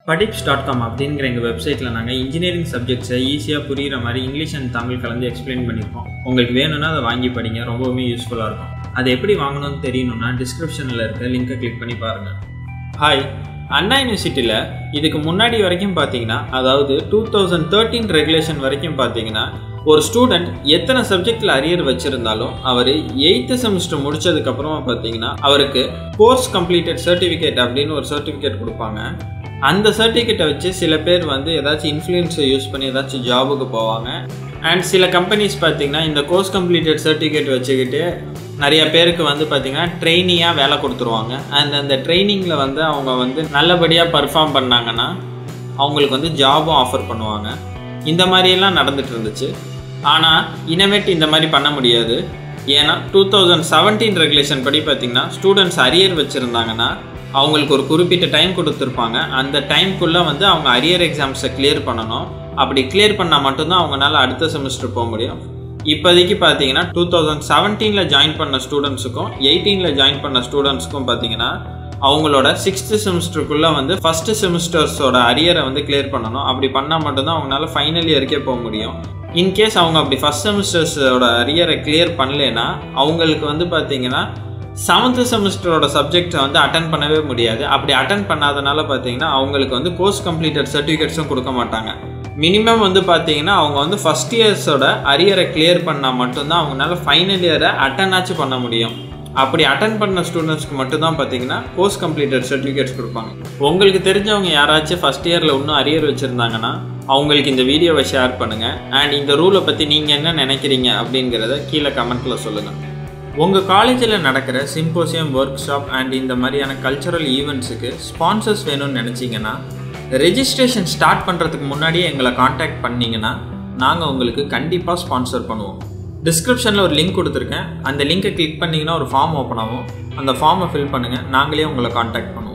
படிப்ஸ் dot com அப்படிங்கிற எங்கள் வெப்சைட்டில் நாங்கள் இன்ஜினியரிங் சப்ஜெக்ட்ஸை ஈஸியாக புரிகிற மாதிரி இங்கிலீஷ் அண்ட் தமிழ் கலந்து எக்ஸ்பிளைன் பண்ணியிருக்கோம் உங்களுக்கு வேணும்னா அதை வாங்கி படிங்க ரொம்பவுமே யூஸ்ஃபுல்லாக இருக்கும் அதை எப்படி வாங்கணும்னு தெரியணும்னா டிஸ்கிரிப்ஷனில் இருக்க லிங்கை கிளிக் பண்ணி பாருங்கள் ஹாய் அண்ணா யூனிவர்சிட்டியில் இதுக்கு முன்னாடி வரைக்கும் பார்த்தீங்கன்னா அதாவது டூ தௌசண்ட் தேர்ட்டீன் ரெகுலேஷன் வரைக்கும் பார்த்தீங்கன்னா ஒரு ஸ்டூடெண்ட் எத்தனை சப்ஜெக்டில் அரியர் வச்சுருந்தாலும் அவர் எயித்து செமஸ்டர் முடிச்சதுக்கப்புறமா பார்த்தீங்கன்னா அவருக்கு கோர்ஸ் கம்ப்ளீட்டட் சர்டிஃபிகேட் அப்படின்னு ஒரு சர்டிஃபிகேட் கொடுப்பாங்க அந்த சர்டிஃபிகேட்டை வச்சு சில பேர் வந்து ஏதாச்சும் இன்ஃப்ளூயன்ஸை யூஸ் பண்ணி ஏதாச்சும் ஜாபுக்கு போவாங்க அண்ட் சில கம்பெனிஸ் பார்த்தீங்கன்னா இந்த கோர்ஸ் கம்ப்ளீட்டட் சர்டிஃபிகேட் வச்சுக்கிட்டு நிறைய பேருக்கு வந்து பார்த்திங்கன்னா ட்ரெயினியாக வேலை கொடுத்துருவாங்க அண்ட் அந்த ட்ரைனிங்கில் வந்து அவங்க வந்து நல்லபடியாக பர்ஃபார்ம் பண்ணாங்கன்னா அவங்களுக்கு வந்து ஜாபும் ஆஃபர் பண்ணுவாங்க இந்த மாதிரியெல்லாம் நடந்துட்டு இருந்துச்சு ஆனால் இனமேட் இந்த மாதிரி பண்ண முடியாது ஏன்னா டூ தௌசண்ட் செவன்டீன் ரெகுலேஷன் படி பார்த்திங்கன்னா ஸ்டூடெண்ட்ஸ் அரியர் வச்சுருந்தாங்கன்னா அவங்களுக்கு ஒரு குறிப்பிட்ட டைம் கொடுத்துருப்பாங்க அந்த டைம்குள்ளே வந்து அவங்க அரியர் எக்ஸாம்ஸை கிளியர் பண்ணணும் அப்படி கிளியர் பண்ணால் மட்டும்தான் அவங்களால அடுத்த செமஸ்டர் போக முடியும் இப்போதைக்கு பார்த்தீங்கன்னா டூ தௌசண்ட் செவன்டீனில் ஜாயின் பண்ண ஸ்டூடெண்ட்ஸுக்கும் எயிட்டீனில் ஜாயின் பண்ண ஸ்டூடெண்ட்ஸுக்கும் பார்த்தீங்கன்னா அவங்களோட சிக்ஸ்த்து செமஸ்டருக்குள்ளே வந்து ஃபஸ்ட்டு செமஸ்டர்ஸோட அரியரை வந்து கிளியர் பண்ணணும் அப்படி பண்ணால் மட்டும்தான் அவங்களால ஃபைனல் இயருக்கே போக முடியும் இன்கேஸ் அவங்க அப்படி ஃபஸ்ட் செமஸ்டர்ஸோட அரியரை கிளியர் பண்ணலைன்னா அவங்களுக்கு வந்து பார்த்தீங்கன்னா செவன்த்து செமஸ்டரோட சப்ஜெக்டை வந்து அட்டன் பண்ணவே முடியாது அப்படி அட்டன் பண்ணாதனால பார்த்தீங்கன்னா அவங்களுக்கு வந்து கோர்ஸ் கம்ப்ளீட்டட் சர்டிஃபிகேட்ஸும் கொடுக்க மாட்டாங்க மினிமம் வந்து பார்த்தீங்கன்னா அவங்க வந்து ஃபஸ்ட் இயர்ஸோட அரியரை கிளியர் பண்ணால் மட்டும்தான் அவங்களால ஃபைனல் இயரை அட்டன் ஆச்சு பண்ண முடியும் அப்படி அட்டன் பண்ண ஸ்டூடெண்ட்ஸ்க்கு மட்டும்தான் பார்த்தீங்கன்னா கோர்ஸ் கம்ப்ளீட்டட் சர்டிஃபிகேட்ஸ் கொடுப்பாங்க உங்களுக்கு தெரிஞ்சவங்க யாராச்சும் ஃபஸ்ட் இயரில் இன்னும் அரியர் வச்சுருந்தாங்கன்னா அவங்களுக்கு இந்த வீடியோவை ஷேர் பண்ணுங்கள் அண்ட் இந்த ரூலை பற்றி நீங்கள் என்ன நினைக்கிறீங்க அப்படிங்கிறத கீழே கமெண்ட்டில் சொல்லுங்கள் உங்கள் காலேஜில் நடக்கிற சிம்போசியம் ஒர்க் ஷாப் அண்ட் இந்த மாதிரியான கல்ச்சுரல் ஈவெண்ட்ஸுக்கு ஸ்பான்சர்ஸ் வேணும்னு நினச்சிங்கன்னா ரெஜிஸ்ட்ரேஷன் ஸ்டார்ட் பண்ணுறதுக்கு முன்னாடியே எங்களை காண்டாக்ட் பண்ணிங்கன்னா நாங்கள் உங்களுக்கு கண்டிப்பாக ஸ்பான்சர் பண்ணுவோம் டிஸ்கிரிப்ஷனில் ஒரு லிங்க் கொடுத்துருக்கேன் அந்த லிங்கை கிளிக் பண்ணிங்கன்னா ஒரு ஃபார்ம் ஓப்பன் ஆகும் அந்த ஃபார்மை ஃபில் பண்ணுங்கள் நாங்களே உங்களை காண்டாக்ட் பண்ணுவோம்